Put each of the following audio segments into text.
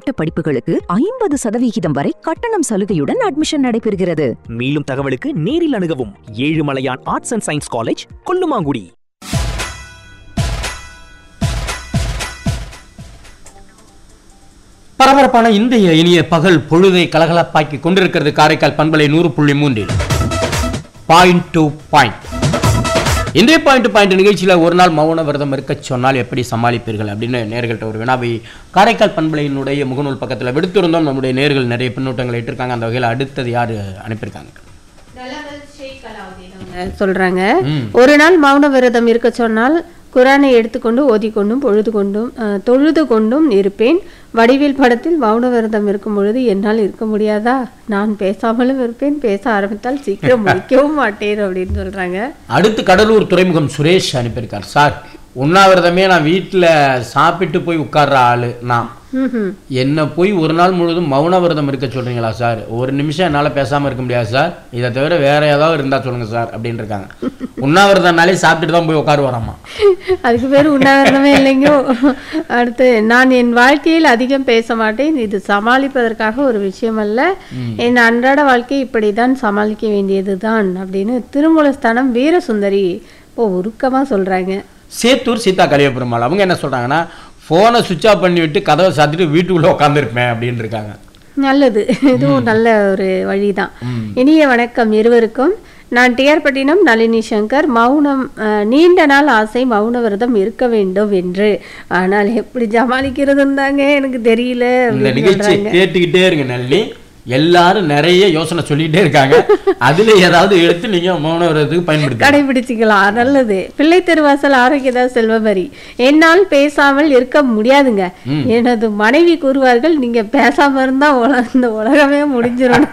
மேற்பட்ட படிப்புகளுக்கு ஐம்பது சதவிகிதம் வரை கட்டணம் சலுகையுடன் அட்மிஷன் நடைபெறுகிறது மேலும் தகவலுக்கு நேரில் அணுகவும் Ezhumalaiyan arts and science college Kollumangudi பரபரப்பான இந்திய இனிய பகல் பொழுதை கலகலப்பாக்கி கொண்டிருக்கிறது காரைக்கால் பண்பலை நூறு புள்ளி மூன்றில் பாயிண்ட் டு பாயிண்ட் இன்றைய பாயிண்ட் டு பாயிண்ட் நிகழ்ச்சியில் ஒரு நாள் மௌன விரதம் இருக்க சொன்னால் எப்படி சமாளிப்பீர்கள் அப்படின்னு நேர்கள்ட்ட ஒரு வினாவை காரைக்கால் பண்பலையினுடைய முகநூல் பக்கத்தில் விடுத்திருந்தோம் நம்முடைய நேர்கள் நிறைய பின்னூட்டங்களை இட்டிருக்காங்க அந்த வகையில் அடுத்தது யார் அனுப்பியிருக்காங்க சொல்றாங்க ம். ஒரு நாள் மௌன விரதம் இருக்க சொன்னால் குரானை எடுத்துக்கொண்டு ஓதிக்கொண்டும் பொழுது கொண்டும் அஹ், தொழுது கொண்டும் இருப்பேன் வடிவேல் படத்தில் மௌன விரதம் இருக்கும் பொழுது என்னால் இருக்க முடியாதா நான் பேசாமலும் இருப்பேன் பேச ஆரம்பித்தால் சீக்கிரம் முடிக்கவும் மாட்டேன் அப்படின்னு சொல்றாங்க அடுத்து கடலூர் துறைமுகம் சுரேஷ் அனுப்பியிருக்கார் சார் உண்ணாவிரதமே நான் வீட்டில் சாப்பிட்டு போய் உட்கார்ற ஆளு நான் ம்ஹும். என்ன போய் ஒரு நாள் முழுவதும் மௌன விரதம் இருக்க சொல்றீங்களா சார் ஒரு நிமிஷம் என்னால் பேசாமல் இருக்க முடியாது சார் இதை தவிர வேற ஏதாவது இருந்தால் சொல்லுங்க சார் அப்படின்னு இருக்காங்க உண்ணாவிரதம்னாலே சாப்பிட்டுட்டு தான் போய் உட்காருவாராமா அதுக்கு பேர் உண்ணாவிரதமே இல்லைங்கோ அடுத்து நான் என் வாழ்க்கையில் அதிகம் பேச மாட்டேன் இது சமாளிப்பதற்காக ஒரு விஷயம் அல்ல என் அன்றாட வாழ்க்கை இப்படிதான் சமாளிக்க வேண்டியதுதான் அப்படின்னு திருமூலஸ்தானம் வீரசுந்தரி இப்போ உருக்கமா சொல்றாங்க சேத்தூர் சீதா கலியபெருமாள் அவங்க என்ன சொல்றாங்கன்னா ஃபோனை சுவிட்ச் ஆஃப் பண்ணி விட்டு கதவை சாத்திட்டு வீட்டுக்குள்ளே உட்காந்துருப்பேன் அப்படின்னு இருக்காங்க நல்லது இதுவும் நல்ல ஒரு வழிதான் இனிய வணக்கம் இருவருக்கும் நான் டிஆர்பட்டினம் நளினி சங்கர் மௌனம் அஹ், நீண்ட நாள் ஆசை மௌன விரதம் இருக்க வேண்டும் என்று ஆனால் எப்படி சமாளிக்கிறதுன்னு தாங்க எனக்கு தெரியல இந்த அப்படின்னு நிகழ்ச்சியை சொல்றாங்க கேட்டுக்கிட்டே இருங்க நல்லி எல்லாரும் நிறைய யோசனை சொல்லிட்டே இருக்காங்க அதுல ஏதாவது எடுத்து நீங்க மௌன விரதத்துக்கு பயன்படுத்தி கடைபிடிச்சிக்கலாம் நல்லது பிள்ளை திருவாசல் ஆரோக்கியதா செல்வமரி என்னால் பேசாமல் இருக்க முடியாதுங்க எனது மனைவி கூறுவார்கள் நீங்க பேசாம இருந்தா உல- இந்த உலகமே முடிஞ்சிடும்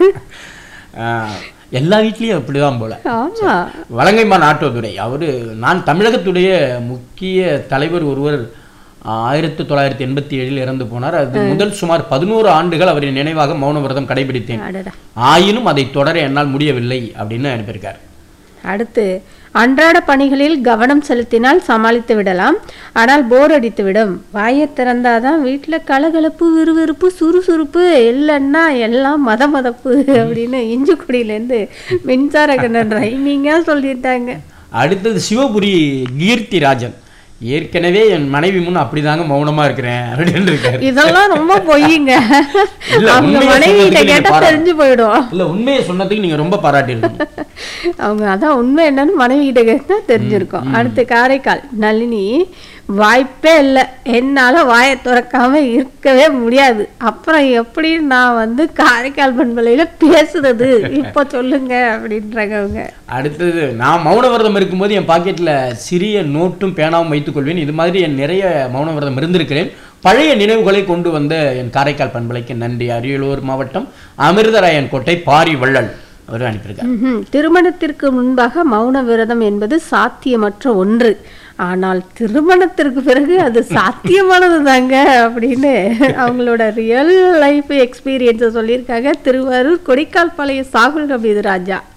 ஆஹ், எல்லா வீட்லயும் அப்படிதான் போல ஆமா வலங்கைமா நாட்டுவதுரை அவரு நான் தமிழகத்துடைய முக்கிய தலைவர் ஒருவர் ஆயிரத்தி தொள்ளாயிரத்தி எண்பத்தி ஏழில் இறந்து போனார் அது முதல் சுமார் பதினோரு ஆண்டுகள் அவரின் நினைவாக மௌன விரதம் கடைபிடித்தேன் அடடா ஆயினும் அதை தொடர என்னால் முடியவில்லை அப்படின்னு அனுப்பியிருக்கார் அடுத்து அன்றாட பணிகளில் கவனம் செலுத்தினால் சமாளித்து விடலாம் ஆனால் போர் அடித்து விடும் வாயை திறந்தாதான் வீட்டுல கலகலப்பு விறுவிறுப்பு சுறுசுறுப்பு இல்லைன்னா எல்லாம் மத மதப்பு அப்படின்னு இஞ்சிக்குடியிலேருந்து மின்சார கண்ணன் ரைமிங்கா சொல்லிட்டாங்க அடுத்தது சிவபுரி கீர்த்தி ராஜன் ஏற்கனவே என் மனைவி முன் அப்படிதாங்க மௌனமா இருக்கிறேன் அப்படின்னு இருக்காரு இதெல்லாம் ரொம்ப பொய்யுங்க இல்ல, அவங்க உண்மையை மனைவிட்ட சொல்றதுக்கு கேட்டா நீங்க தெரிஞ்சு போயிடும் இல்ல உண்மையை சொன்னதுக்கு நீங்க ரொம்ப பாராட்டியிருக்கீங்க அவங்க அதான் உண்மை என்னன்னு மனைவி கிட்ட கேட்டா தெரிஞ்சிருக்கும் அடுத்து காரைக்கால் நளினி வாய்ப்பே இல்லை என்னால வாயை திறக்காம இருக்கவே முடியாது அப்புறம் எப்படி நான் வந்து காரைக்கால் பண்பலையில பேசுறது இப்போ சொல்லுங்க அப்படின்றாங்க அவங்க அடுத்தது நான் மௌன விரதம் இருக்கும்போது என் பாக்கெட்ல சிறிய நோட்டும் பேனாவும் வைத்துக் கொள்வேன் இது மாதிரி என் நிறைய மௌன விரதம் இருந்திருக்கிறேன் பழைய நினைவுகளை கொண்டு வந்த என் காரைக்கால் பண்பலைக்கு நன்றி அரியலூர் மாவட்டம் அமிர்தராயன் கோட்டை பாரி வள்ளல் அவர் அனுப்பியிருக்கார் ம்ஹும். திருமணத்திற்கு முன்பாக மௌன விரதம் என்பது சாத்தியமற்ற ஒன்று ஆனால் திருமணத்திற்கு பிறகு அது சாத்தியமானது தாங்க அப்படின்னு அவங்களோட ரியல் லைஃப் எக்ஸ்பீரியன்ஸை சொல்லியிருக்காங்க திருவாரூர் கொடிக்கால் பாளைய சாகுல் ஹமீது ராஜா